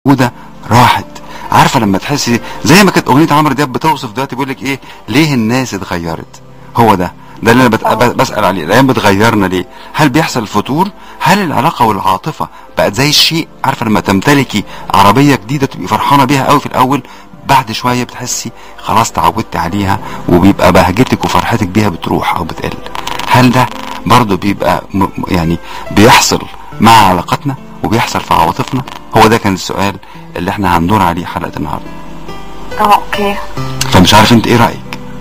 موجوده راحت عارفه لما تحسي زي ما كانت اغنيه عمرو دياب بتوصف دلوقتي بيقول لك ايه ليه الناس اتغيرت هو ده ده اللي انا بت... آه. بسال عليه الايام بتغيرنا ليه هل بيحصل فتور هل العلاقه والعاطفه بقت زي الشيء عارفه لما تمتلكي عربيه جديده تبقي فرحانه بيها قوي في الاول بعد شويه بتحسي خلاص تعودت عليها وبيبقى بهجتك وفرحتك بيها بتروح او بتقل هل ده برضه بيبقى م... م- يعني بيحصل مع علاقاتنا وبيحصل في عواطفنا هو ده كان السؤال اللي احنا هندور عليه حلقه النهارده اه اوكي فمش عارف انت ايه رايك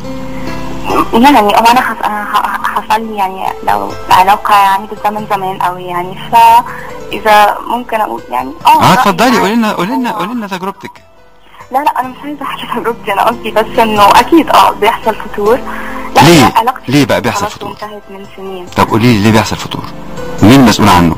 يعني هو انا حص... أنا ح- حصل لي يعني لو علاقة يعني بالزمن زمان قوي يعني فاذا ممكن اقول يعني اه اه رأيي اتفضلي يعني قولي لنا قولي لنا هو- قولي لنا تجربتك لا لا انا مش عايزة احكي تجربتي انا قصدي بس انه اكيد اه بيحصل فتور لا ليه؟ أنا علاقتي ليه بقى بيحصل خلاص فتور؟ انتهت من سنين طب قولي لي ليه بيحصل فتور مين المسؤول عنه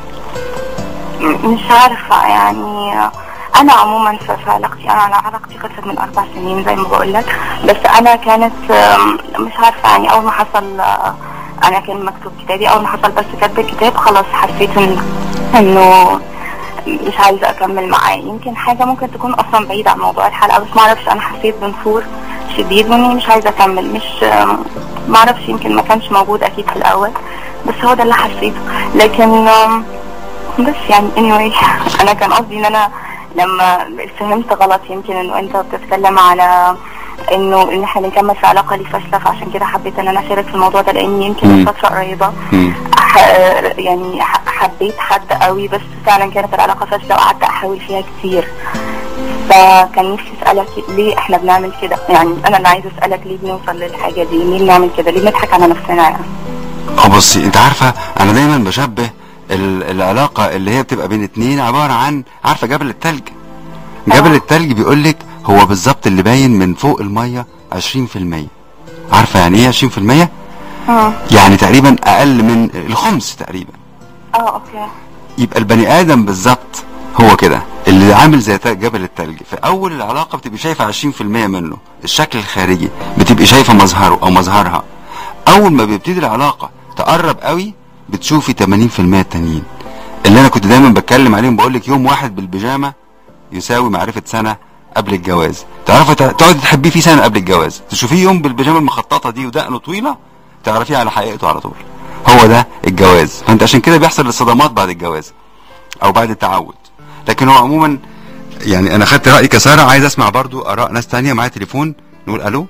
م- مش عارفة يعني أنا عموما في في علاقتي أنا أنا علاقتي خلصت من أربع سنين زي ما بقول لك بس أنا كانت آم، مش عارفة يعني أول ما حصل آه، أنا كان مكتوب كتابي أول ما حصل بس كتب الكتاب خلاص حسيت إن إنه مش عايزة أكمل معاه يمكن حاجة ممكن تكون أصلا بعيدة عن موضوع الحلقة بس معرفش أنا حسيت بنفور شديد وإني مش عايزة أكمل مش آم، معرفش يمكن ما كانش موجود أكيد في الأول بس هو ده اللي حسيته لكن آم، بس يعني anyway انا كان قصدي ان انا لما فهمت غلط يمكن انه انت بتتكلم على انه ان احنا بنكمل في علاقه لي فاشله فعشان كده حبيت ان انا اشارك في الموضوع ده لان يمكن مم. من فتره قريبه مم. ح... يعني ح... حبيت حد قوي بس فعلا كانت العلاقه فاشله وقعدت احاول فيها كتير فكان نفسي اسالك ليه احنا بنعمل كده يعني انا اللي عايزه اسالك ليه بنوصل للحاجه دي ليه بنعمل كده ليه بنضحك على نفسنا يعني اه بصي انت عارفه انا دايما بشبه ال- العلاقه اللي هي بتبقى بين اتنين عباره عن عارفه جبل التلج جبل اه. التلج بيقول لك هو بالظبط اللي باين من فوق الميه 20% عارفه يعني ايه 20% اه يعني تقريبا اقل من الخمس تقريبا اه اوكي يبقى البني ادم بالظبط هو كده اللي عامل زي تا- جبل التلج في اول العلاقه بتبقى شايفه 20% منه الشكل الخارجي بتبقي شايفه مظهره او مظهرها اول ما بيبتدي العلاقه تقرب قوي بتشوفي 80% التانيين اللي انا كنت دايما بتكلم عليهم بقول لك يوم واحد بالبيجامه يساوي معرفه سنه قبل الجواز تعرفي تع- تقعدي تحبيه فيه سنه قبل الجواز تشوفيه يوم بالبيجامه المخططه دي ودقنه طويله تعرفيه على حقيقته على طول هو ده الجواز فانت عشان كده بيحصل الصدمات بعد الجواز او بعد التعود لكن هو عموما يعني انا خدت رايك يا ساره عايز اسمع برضو اراء ناس تانية معايا تليفون نقول الو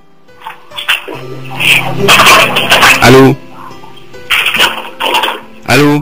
الو الو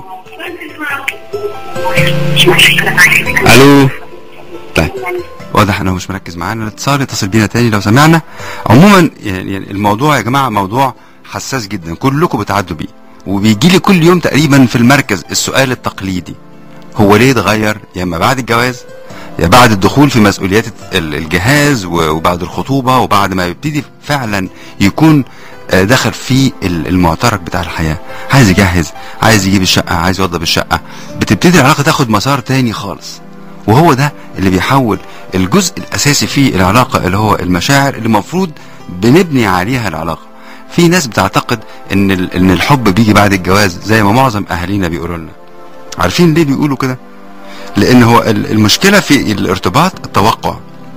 الو طيب واضح انه مش مركز معانا الاتصال يتصل بينا تاني لو سمعنا عموما يعني يعني الموضوع يا جماعه موضوع حساس جدا كلكم بتعدوا بيه وبيجي لي كل يوم تقريبا في المركز السؤال التقليدي هو ليه اتغير يا اما بعد الجواز يا بعد الدخول في مسؤوليات ال- الجهاز و- وبعد الخطوبة وبعد ما يبتدي فعلا يكون آه، دخل في ال- المعترك بتاع الحياة عايز يجهز عايز يجيب الشقة عايز يوضب الشقة بتبتدي العلاقة تاخد مسار تاني خالص وهو ده اللي بيحول الجزء الأساسي في العلاقة اللي هو المشاعر اللي المفروض بنبني عليها العلاقة في ناس بتعتقد ان ال- ان الحب بيجي بعد الجواز زي ما معظم اهالينا بيقولوا لنا عارفين ليه بيقولوا كده لان هو ال- المشكله في الارتباط التوقع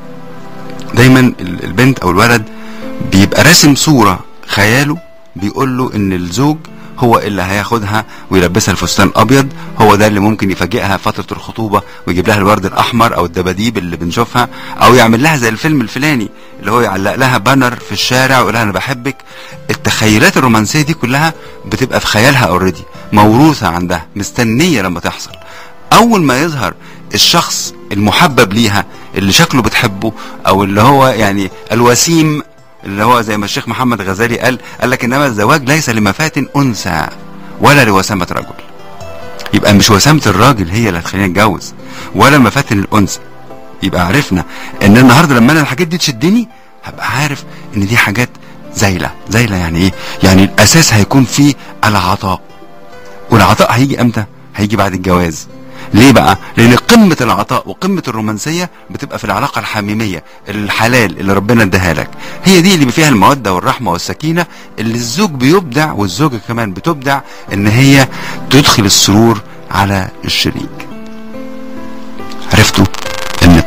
دايما ال- البنت او الولد بيبقى راسم صوره خياله بيقول له ان الزوج هو اللي هياخدها ويلبسها الفستان ابيض هو ده اللي ممكن يفاجئها فتره الخطوبه ويجيب لها الورد الاحمر او الدباديب اللي بنشوفها او يعمل لها زي الفيلم الفلاني اللي هو يعلق لها بانر في الشارع ويقول لها انا بحبك التخيلات الرومانسيه دي كلها بتبقى في خيالها اوريدي موروثه عندها مستنيه لما تحصل اول ما يظهر الشخص المحبب ليها اللي شكله بتحبه او اللي هو يعني الوسيم اللي هو زي ما الشيخ محمد غزالي قال قال لك انما الزواج ليس لمفاتن انثى ولا لوسامه رجل يبقى مش وسامه الراجل هي اللي هتخلينا نتجوز ولا مفاتن الانثى يبقى عرفنا ان النهارده لما انا الحاجات دي تشدني هبقى عارف ان دي حاجات زايله زايله يعني ايه يعني الاساس هيكون فيه العطاء والعطاء هيجي امتى هيجي بعد الجواز ليه بقى لان قمه العطاء وقمه الرومانسيه بتبقى في العلاقه الحميميه الحلال اللي ربنا اداها لك هي دي اللي فيها الموده والرحمه والسكينه اللي الزوج بيبدع والزوجه كمان بتبدع ان هي تدخل السرور على الشريك عرفتوا ان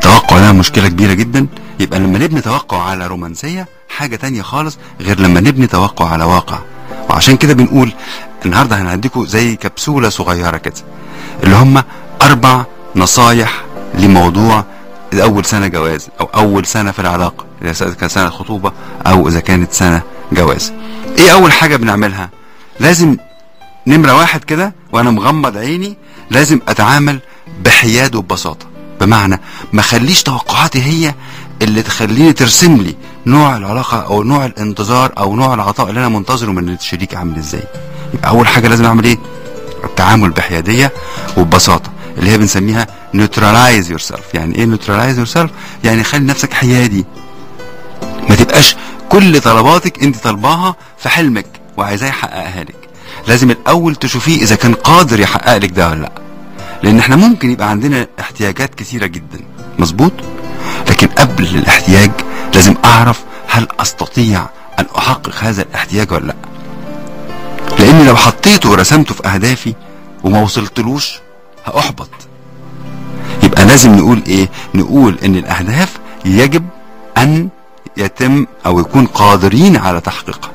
التوقع ده مشكلة كبيرة جدا يبقى لما نبني توقع على رومانسية حاجة تانية خالص غير لما نبني توقع على واقع وعشان كده بنقول النهاردة هنديكوا زي كبسولة صغيرة كده اللي هم أربع نصايح لموضوع أول سنة جواز أو أول سنة في العلاقة إذا كانت سنة خطوبة أو إذا كانت سنة جواز إيه أول حاجة بنعملها لازم نمرة واحد كده وأنا مغمض عيني لازم أتعامل بحياد وببساطة بمعنى ما خليش توقعاتي هي اللي تخليني ترسم لي نوع العلاقة او نوع الانتظار او نوع العطاء اللي انا منتظره من الشريك عامل ازاي يبقى اول حاجة لازم اعمل ايه التعامل بحيادية وببساطة اللي هي بنسميها neutralize yourself يعني ايه neutralize yourself يعني خلي نفسك حيادي ما تبقاش كل طلباتك انت طالباها في حلمك وعايزاه يحققها لك لازم الاول تشوفيه اذا كان قادر يحقق لك ده ولا لا لان احنا ممكن يبقى عندنا احتياجات كثيرة جدا مظبوط لكن قبل الاحتياج لازم اعرف هل استطيع ان احقق هذا الاحتياج ولا لا لان لو حطيته ورسمته في اهدافي وما وصلتلوش هاحبط يبقى لازم نقول ايه نقول ان الاهداف يجب ان يتم او يكون قادرين على تحقيقها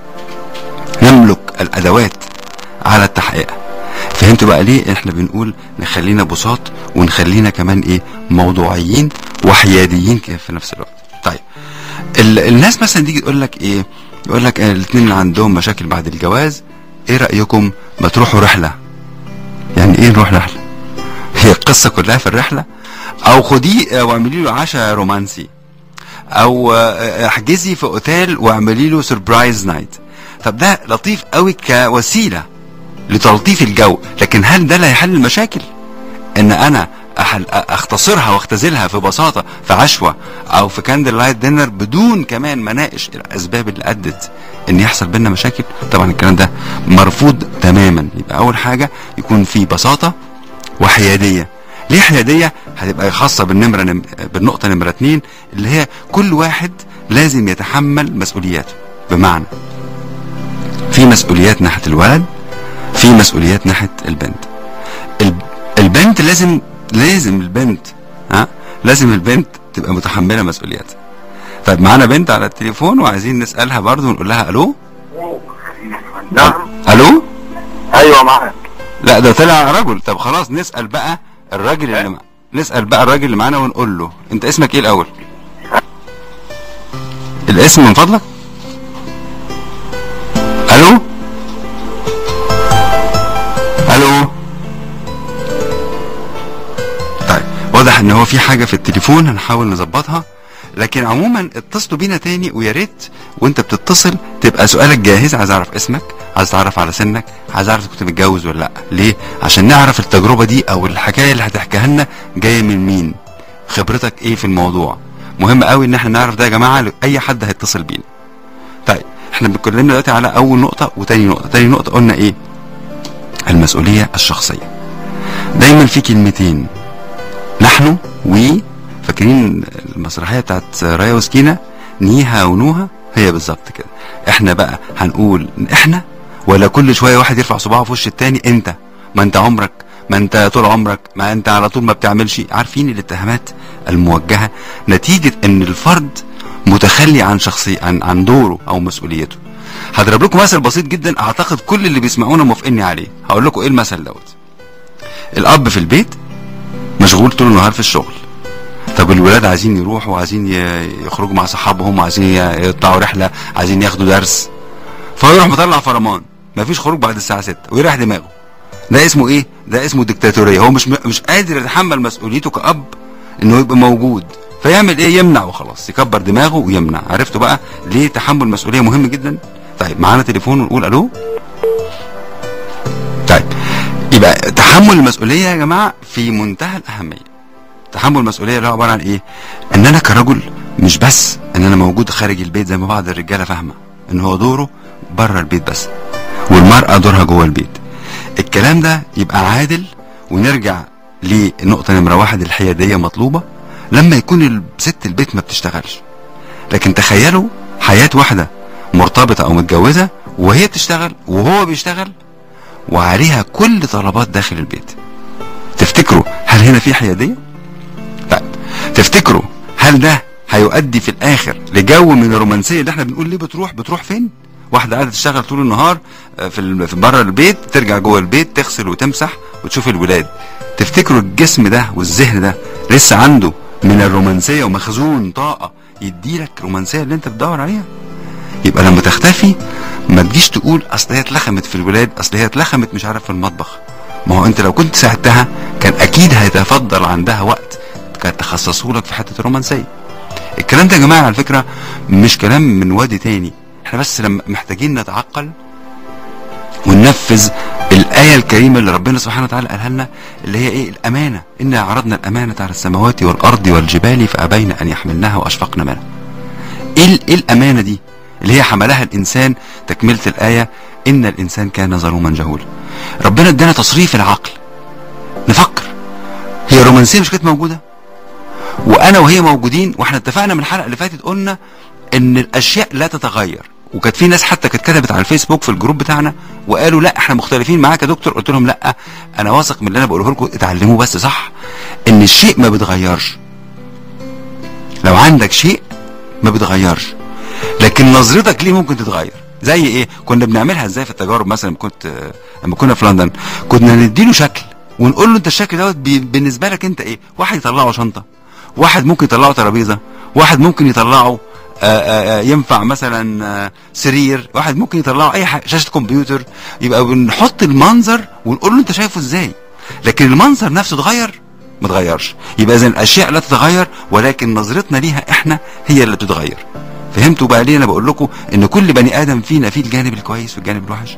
نملك الادوات على تحقيقها فهمتوا بقى ليه احنا بنقول نخلينا بساط ونخلينا كمان ايه موضوعيين وحياديين كده في نفس الوقت طيب ال الناس مثلا تيجي تقول لك ايه يقول لك الاثنين اللي عندهم مشاكل بعد الجواز ايه رايكم ما تروحوا رحله يعني ايه نروح رحله هي القصه كلها في الرحله او خديه واعملي له عشاء رومانسي او احجزي في اوتيل واعملي له سربرايز نايت طب ده لطيف قوي كوسيله لتلطيف الجو لكن هل ده اللي هيحل المشاكل ان انا أحل اختصرها واختزلها في بساطة في عشوة او في كاندل لايت دينر بدون كمان ما اناقش الاسباب اللي ادت ان يحصل بينا مشاكل طبعا الكلام ده مرفوض تماما يبقى اول حاجة يكون في بساطة وحيادية ليه حيادية هتبقى خاصة بالنمرة نم... بالنقطة نمرة اتنين اللي هي كل واحد لازم يتحمل مسؤولياته بمعنى في مسؤوليات ناحية الولد في مسؤوليات ناحيه البنت البنت لازم لازم البنت ها لازم البنت تبقى متحمله مسؤولياتها طيب معانا بنت على التليفون وعايزين نسالها برضو ونقول لها الو نعم الو ايوه معاك لا ده طلع رجل طب خلاص نسال بقى الراجل اللي مع... نسال بقى الراجل اللي معانا ونقول له انت اسمك ايه الاول الاسم من فضلك الو الو طيب واضح ان هو في حاجه في التليفون هنحاول نظبطها لكن عموما اتصلوا بينا تاني ويا ريت وانت بتتصل تبقى سؤالك جاهز عايز اعرف اسمك عايز تعرف على سنك عايز اعرف كنت متجوز ولا لا ليه عشان نعرف التجربه دي او الحكايه اللي هتحكيها لنا جايه من مين خبرتك ايه في الموضوع مهم قوي ان احنا نعرف ده يا جماعه لاي حد هيتصل بينا طيب احنا بنتكلم دلوقتي على اول نقطه وتاني نقطه تاني نقطه قلنا ايه المسؤوليه الشخصيه دايما في كلمتين نحن و فاكرين المسرحيه بتاعت رايا وسكينه نيها ونوها هي بالظبط كده احنا بقى هنقول احنا ولا كل شويه واحد يرفع صباعه في وش التاني انت ما انت عمرك ما انت طول عمرك ما انت على طول ما بتعملش عارفين الاتهامات الموجهه نتيجه ان الفرد متخلي عن شخصي عن عن دوره او مسؤوليته هضرب لكم مثل بسيط جدا اعتقد كل اللي بيسمعونا موافقيني عليه هقول لكم ايه المثل دوت الاب في البيت مشغول طول النهار في الشغل طب الولاد عايزين يروحوا عايزين يخرجوا مع صحابهم عايزين يطلعوا رحله عايزين ياخدوا درس فيروح مطلع فرمان مفيش خروج بعد الساعه 6 ويريح دماغه ده اسمه ايه ده اسمه ديكتاتوريه هو مش مش قادر يتحمل مسؤوليته كاب انه يبقى موجود فيعمل ايه يمنع وخلاص يكبر دماغه ويمنع عرفتوا بقى ليه تحمل مسؤوليه مهم جدا طيب معانا تليفون ونقول الو طيب يبقى تحمل المسؤوليه يا جماعه في منتهى الاهميه تحمل المسؤوليه اللي هو عباره عن ايه ان انا كرجل مش بس ان انا موجود خارج البيت زي ما بعض الرجاله فاهمه ان هو دوره بره البيت بس والمراه دورها جوه البيت الكلام ده يبقى عادل ونرجع لنقطه نمره واحد الحياديه مطلوبه لما يكون ست البيت ما بتشتغلش لكن تخيلوا حياه واحده مرتبطه او متجوزه وهي بتشتغل وهو بيشتغل وعليها كل طلبات داخل البيت تفتكروا هل هنا في حياديه طيب تفتكروا هل ده هيؤدي في الاخر لجو من الرومانسيه اللي احنا بنقول ليه بتروح بتروح فين واحده قاعده تشتغل طول النهار آه، في ال- في بره البيت ترجع جوه البيت تغسل وتمسح وتشوف الولاد تفتكروا الجسم ده والذهن ده لسه عنده من الرومانسيه ومخزون طاقه يديلك رومانسيه اللي انت بتدور عليها يبقى لما تختفي ما تجيش تقول اصل هي اتلخمت في الولاد اصل هي اتلخمت مش عارف في المطبخ ما هو انت لو كنت ساعدتها كان اكيد هيتفضل عندها وقت كانت تخصصه لك في حته الرومانسيه الكلام ده يا جماعه على فكره مش كلام من وادي تاني احنا بس لما محتاجين نتعقل وننفذ الآية الكريمة اللي ربنا سبحانه وتعالى قالها لنا اللي هي إيه الأمانة إنا عرضنا الأمانة على السماوات والأرض والجبال فأبين أن يحملنها وأشفقن منها إيه, ال- إيه الأمانة دي اللي هي حملها الإنسان تكملة الآية إن الإنسان كان ظلوما جهولا ربنا ادانا تصريف العقل نفكر هي الرومانسية مش كانت موجودة وانا وهي موجودين واحنا اتفقنا من الحلقه اللي فاتت قلنا ان الاشياء لا تتغير وكانت في ناس حتى كانت كتبت على الفيسبوك في الجروب بتاعنا وقالوا لا احنا مختلفين معاك يا دكتور قلت لهم لا انا واثق من اللي انا بقوله لكم اتعلموه بس صح ان الشيء ما بيتغيرش لو عندك شيء ما بيتغيرش لكن نظرتك ليه ممكن تتغير زي ايه كنا بنعملها ازاي في التجارب مثلا لما كنت آه، لما كنا في لندن كنا نديله شكل ونقول له انت الشكل دوت بي- بالنسبه لك انت ايه واحد يطلعه شنطه واحد ممكن يطلعه ترابيزه واحد ممكن يطلعه آه، آه، آه، ينفع مثلا آه، سرير واحد ممكن يطلعه اي حاجه شاشه كمبيوتر يبقى بنحط المنظر ونقول له انت شايفه ازاي لكن المنظر نفسه اتغير ما اتغيرش يبقى اذا الاشياء لا تتغير ولكن نظرتنا ليها احنا هي اللي بتتغير فهمتوا بقى ليه انا بقول لكم ان كل بني ادم فينا فيه الجانب الكويس والجانب الوحش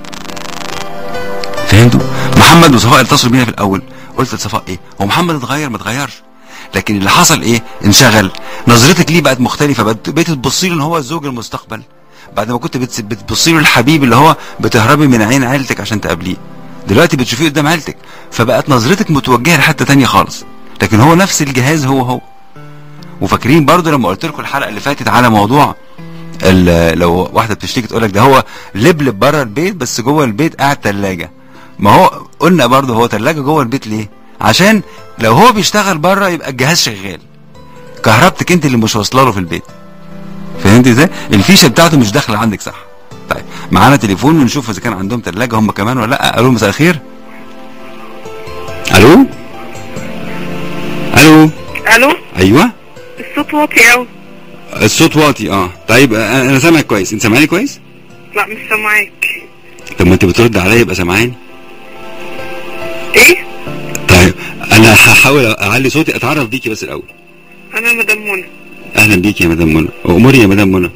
فهمتوا محمد وصفاء اتصلوا بينا في الاول قلت لصفاء ايه هو محمد اتغير ما اتغيرش لكن اللي حصل ايه انشغل نظرتك ليه بقت مختلفه بقت بقيت تبصي له ان هو الزوج المستقبل بعد ما كنت بتس- بتبصي له الحبيب اللي هو بتهربي من عين عيلتك عشان تقابليه دلوقتي بتشوفيه قدام عيلتك فبقت نظرتك متوجهه لحته تانية خالص لكن هو نفس الجهاز هو هو وفاكرين برضو لما قلت لكم الحلقه اللي فاتت على موضوع ال- لو واحده بتشتكي تقول لك ده هو لبلب بره البيت بس جوه البيت قاعد تلاجة ما هو قلنا برضو هو تلاجة جوه البيت ليه عشان لو هو بيشتغل بره يبقى الجهاز شغال كهربتك انت اللي مش واصله له في البيت فهمت ازاي الفيشه بتاعته مش داخله عندك صح طيب معانا تليفون ونشوف اذا كان عندهم تلاجة هم كمان ولا لا الو مساء الخير الو الو الو ايوه الصوت واطي قوي الصوت واطي اه طيب انا أنا سامعك كويس انت سامعني كويس لا مش سامعاك طب ما انت بترد عليا يبقى سامعاني ايه طيب انا هحاول اعلي صوتي اتعرف بيكي بس الاول انا مدام منى اهلا بيكي يا مدام منى اموري يا مدام منى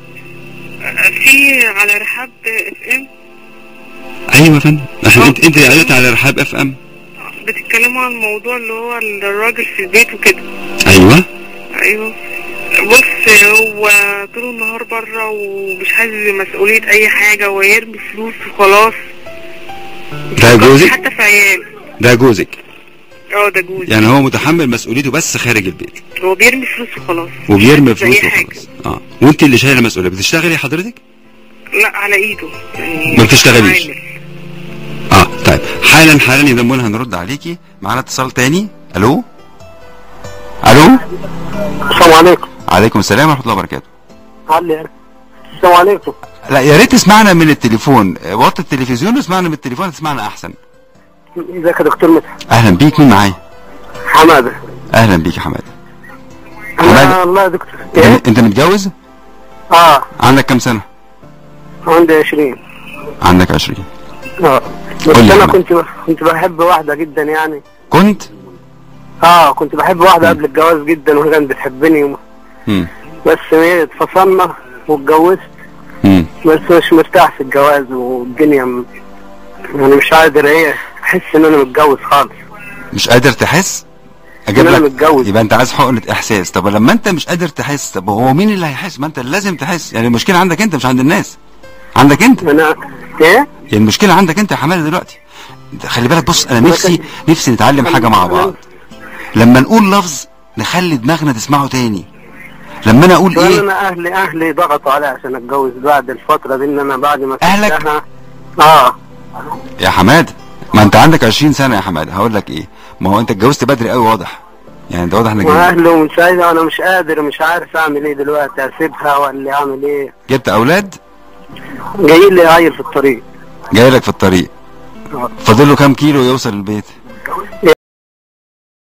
في على رحاب اف ام ايوه يا فندم احنا انت انت قالت على رحاب اف ام بتتكلموا عن الموضوع اللي هو الراجل في البيت وكده ايوه ايوه بص هو طول النهار بره ومش حاسس بمسؤولية اي حاجة ويرمي فلوس وخلاص ده جوزك حتى في عيال ده جوزك اه ده جوزي يعني هو متحمل مسؤوليته بس خارج البيت هو بيرمي فلوس وخلاص وبيرمي مش حاسس فلوس بأي حاجة. وخلاص اه وانت اللي شايله المسؤوليه بتشتغلي حضرتك لا على ايده يعني ما بتشتغليش. عامل. اه طيب حالا حالا يا مدام منى هنرد عليكي معانا اتصال تاني الو الو السلام عليكم عليكم السلام ورحمه الله وبركاته علي السلام عليكم لا يا ريت تسمعنا من التليفون آه، وطي التلفزيون واسمعنا من التليفون تسمعنا احسن ازيك يا دكتور مدحت اهلا بيك مين معايا حماده اهلا بيك يا حماده انا حمادة. والله يا دكتور انت, ايه انت متجوز اه عندك كام سنه عندي 20 عندك 20 اه بس قول لي يا انا حماد. كنت كنت بحب واحده جدا يعني كنت اه كنت بحب واحده قبل الجواز جدا وهي كانت بتحبني وم- مم. بس ايه اتفصلنا واتجوزت مم. بس مش مرتاح في الجواز والدنيا م- يعني مش قادر ايه احس ان انا متجوز خالص مش قادر تحس اجيب أنا لك متجوز. يبقى انت عايز حقنه احساس طب لما انت مش قادر تحس طب هو مين اللي هيحس ما انت اللي لازم تحس يعني المشكله عندك انت مش عند الناس عندك انت انا ايه يعني المشكله عندك انت يا حماده دلوقتي خلي بالك بص انا نفسي نفسي نتعلم حاجه مع بعض لما نقول لفظ نخلي دماغنا تسمعه تاني لما انا اقول وأنا ايه انا اهلي اهلي ضغطوا علي عشان اتجوز بعد الفتره دي ان انا بعد ما أهلك؟ سبتها- اه يا حماده ما انت عندك 20 سنه يا حماده هقول لك ايه ما هو انت اتجوزت بدري قوي واضح يعني ده واضح انك جبت- واهله من ساعتها انا مش قادر مش عارف اعمل ايه دلوقتي اسيبها ولا اعمل ايه جبت اولاد جاي لي عيل في الطريق جاي لك في الطريق فاضل له كام كيلو يوصل البيت